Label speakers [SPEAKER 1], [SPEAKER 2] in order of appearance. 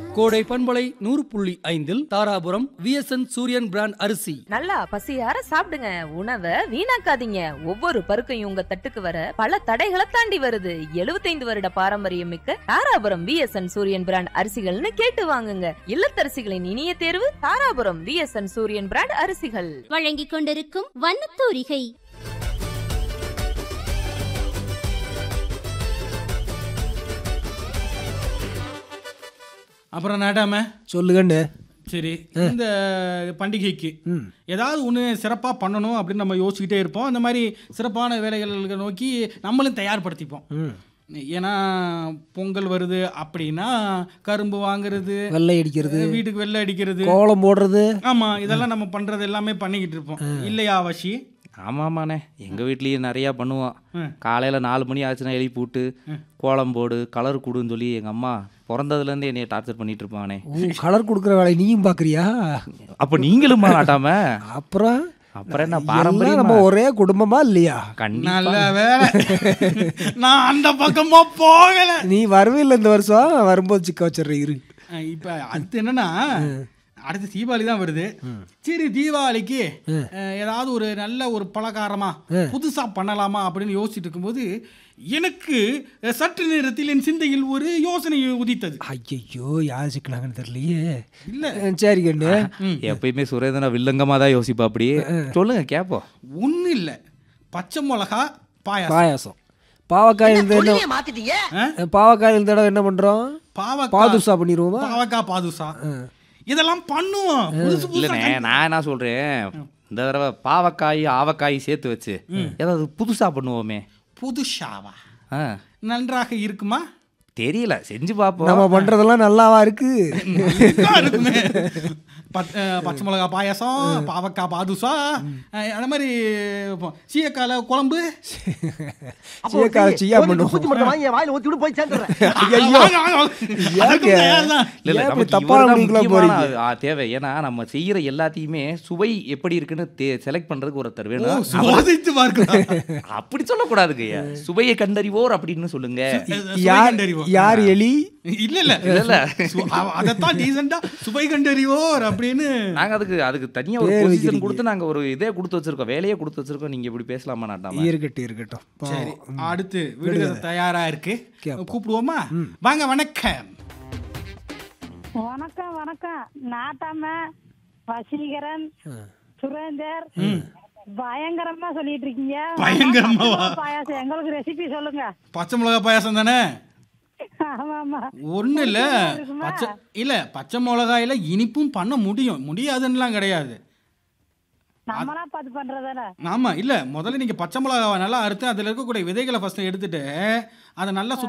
[SPEAKER 1] கோடை பண்பலை நூறு புள்ளி ஐந்தில் தாராபுரம் விஎஸ்என் சூரியன் பிராண்ட் அரிசி
[SPEAKER 2] நல்லா பசியார சாப்பிடுங்க உணவை வீணாக்காதீங்க ஒவ்வொரு பருக்கையும் உங்க தட்டுக்கு வர பல தடைகளை தாண்டி வருது 75 வருட பாரம்பரியம் மிக்க தாராபுரம் விஎஸ்என் சூரியன் பிராண்ட் அரிசிகள்னு கேட்டு வாங்குங்க இல்லத்தரசிகளின் இனிய தேர்வு தாராபுரம் விஎஸ்என் சூரியன் பிராண்ட் அரிசிகள்
[SPEAKER 3] வழங்கிக் கொண்டிருக்கும் வண்ணத்தூரிகை
[SPEAKER 4] அப்புறம் நாட்டாம
[SPEAKER 5] சொல்லுகண்ணு
[SPEAKER 4] சரி இந்த பண்டிகைக்கு ஏதாவது ஒன்று சிறப்பாக பண்ணணும் அப்படின்னு நம்ம யோசிச்சுக்கிட்டே இருப்போம் அந்த மாதிரி சிறப்பான வேலைகளை நோக்கி நம்மளும் தயார்படுத்திப்போம் ஏன்னா பொங்கல் வருது அப்படின்னா கரும்பு வாங்குறது
[SPEAKER 5] வெள்ளை அடிக்கிறது
[SPEAKER 4] வீட்டுக்கு வெள்ளை அடிக்கிறது
[SPEAKER 5] கோலம் போடுறது
[SPEAKER 4] ஆமா இதெல்லாம் நம்ம பண்றது எல்லாமே பண்ணிக்கிட்டு இருப்போம் இல்லையா வஷி
[SPEAKER 6] ஆமாமாண்ணே எங்கள் வீட்லேயும் நிறையா பண்ணுவோம் காலையில் நாலு மணி ஆச்சுன்னா எழுப்பி விட்டு கோலம் போடு கலர் கொடுன்னு சொல்லி எங்கள் அம்மா பிறந்ததுலேருந்து என்னைய டார்ச்சர் பண்ணிட்டு இருப்பானே
[SPEAKER 5] ஓ கலர் கொடுக்குற வேலையை நீயும் பார்க்குறியா
[SPEAKER 6] அப்போ நீங்களும் நாட்டாம
[SPEAKER 5] அப்புறம்
[SPEAKER 6] அப்புறம் என்ன
[SPEAKER 5] எல்லாம்
[SPEAKER 6] பாரம்பரியம்
[SPEAKER 5] நம்ம ஒரே குடும்பமா இல்லையா
[SPEAKER 6] கண்டிப்பா
[SPEAKER 4] நல்ல வேலை நான் அந்த பக்கமா போகல
[SPEAKER 5] நீ வருவில்ல இந்த வருஷம் வரும்போது சிக்க வச்சிடுற இரு
[SPEAKER 4] அஹ் இப்ப அடுத்து என்னன்னா அடுத்து தீபாவளி தான் வருது சரி தீபாவளிக்கு அஹ், ஏதாவது ஒரு நல்ல ஒரு பலகாரமா புதுசா பண்ணலாமா அப்படின்னு யோசிச்சுட்டு இருக்கும்போது எனக்கு அஹ், சற்று நேரத்தில் என் சிந்தையில் ஒரு யோசனை உதித்தது
[SPEAKER 5] ஐயோ யார் சிக்கினாங்கன்னு தெரியலையே
[SPEAKER 4] இல்ல.
[SPEAKER 5] அஹ் சரி கண்ணு
[SPEAKER 6] எப்பயுமே சுரேந்திரா வில்லங்கமாக தான் யோசிப்பா அப்படி சொல்லுங்க கேட்போம்
[SPEAKER 4] ஒன்றும் இல்லை பச்சை மிளகா பாயாசம்
[SPEAKER 5] பாயாசம் பாவக்காய் இருந்த என்ன பாவக்காய் இருந்த இடம் என்ன பண்றோம்
[SPEAKER 4] பாவக்காய்
[SPEAKER 5] பாதுஷா பண்ணிடுவோமா
[SPEAKER 4] பாவக்காய் பாதுசா இதெல்லாம் பண்ணுவோம் புதுசு புதுசா
[SPEAKER 6] இல்லைண்ணே நான் என்ன சொல்கிறேன் இந்த தடவை பாவக்காய் ஆவக்காய் சேர்த்து வச்சு ஏதாவது புதுசாக பண்ணுவோமே
[SPEAKER 4] புதுசாவா
[SPEAKER 6] ஆ
[SPEAKER 4] நன்றாக இருக்குமா
[SPEAKER 6] தெரியல செஞ்சு பார்ப்போம்
[SPEAKER 5] நம்ம பண்றதெல்லாம் நல்லாவா இருக்கு
[SPEAKER 4] நல்லா இருக்குமே பத்- அஹ், பச்சை மிளகா பாயாசம் பாவக்காய் பாதுசா அஹ், அந்த மாதிரி இப்போ சீயக்கால குழம்பு
[SPEAKER 5] சீயக்கார சீயா பண்ணுவோம் ஐயையோ.
[SPEAKER 4] வாங்க, வாங்க, வாங்க. அதுக்கும்
[SPEAKER 5] ஏங்க?
[SPEAKER 4] தயார்தான்.
[SPEAKER 6] இல்ல இல்ல
[SPEAKER 5] ஏன்
[SPEAKER 6] நமக்கு
[SPEAKER 5] இப்படி தப்பான
[SPEAKER 6] இவர்தான்
[SPEAKER 5] முடிவுக்குலாம்
[SPEAKER 6] முக்கியமான
[SPEAKER 5] போறீங்க?
[SPEAKER 6] ஆ, தேவை ஏன்னா நம்ம செய்யற எல்லாத்தையுமே சுவை எப்படி இருக்குன்னு செலக்ட் பண்றதுக்கு ஒருத்தர்
[SPEAKER 4] ஓ,
[SPEAKER 6] வேணும்
[SPEAKER 4] சோதித்து பார்க்கலாம்
[SPEAKER 6] அப்படி சொல்லக்கூடாதுங்க சுவையை கண்டறிவோர் அப்படின்னு சொல்லுங்க
[SPEAKER 4] சுவை
[SPEAKER 5] யார்
[SPEAKER 4] கண்டறிவோம்.
[SPEAKER 5] யார் எலி
[SPEAKER 4] இல்ல இல்ல
[SPEAKER 6] இல்ல.
[SPEAKER 4] சு- அவ- அதைத்தான் டீசெண்டா சுவை கண்டறிவோர் அப்படின்னு
[SPEAKER 6] நாங்க அதுக்கு அதுக்கு தனியா ஒரு
[SPEAKER 5] பேர்
[SPEAKER 6] பொசிஷன்
[SPEAKER 5] வைக்கிறீங்க.
[SPEAKER 6] கொடுத்து நாங்க ஒரு இதே கொடுத்து வச்சிருக்கோம் வேலையே கொடுத்து வச்சிருக்கோம் நீங்க இப்படி பேசலாமா நாட்டாம
[SPEAKER 5] இருக்கட்டும் இருக்கட்டும்
[SPEAKER 4] சரி
[SPEAKER 5] பாவம்.
[SPEAKER 4] அடுத்து விடுதலை தயாரா இருக்கு
[SPEAKER 5] கேப்போம்.
[SPEAKER 4] கூப்பிடுவோமா வாங்க வணக்கம்
[SPEAKER 7] வணக்கம் வணக்கம் நாட்டாம வசீகரன் சுரேந்தர் பயங்கரமா சொல்லிட்டு இருக்கீங்க
[SPEAKER 4] பயங்கரமாவா?
[SPEAKER 7] பச்சை மிளகா பாயாசம் எங்களுக்கு ரெசிபி சொல்லுங்க
[SPEAKER 4] பச்சை மிளகா பாயாசம் தானே
[SPEAKER 7] ஆமா ஆமா
[SPEAKER 4] ஒன்றும் இல்லை
[SPEAKER 7] இருக்குமா?
[SPEAKER 4] பச்சை இல்லை பச்சை மிளகாயில இனிப்பும் பண்ண முடியும் முடியாதுன்னுலாம் கிடையாது
[SPEAKER 7] நம்மளா பார்த்து பண்றதானே
[SPEAKER 4] ஆமாம் இல்லை முதல்ல நீங்கள் பச்சை மிளகாவை நல்லா அறுத்து அதில் இருக்கக்கூடிய விதைகளை ஃபஸ்ட்டு எடுத்துட்டு அதை நல்லா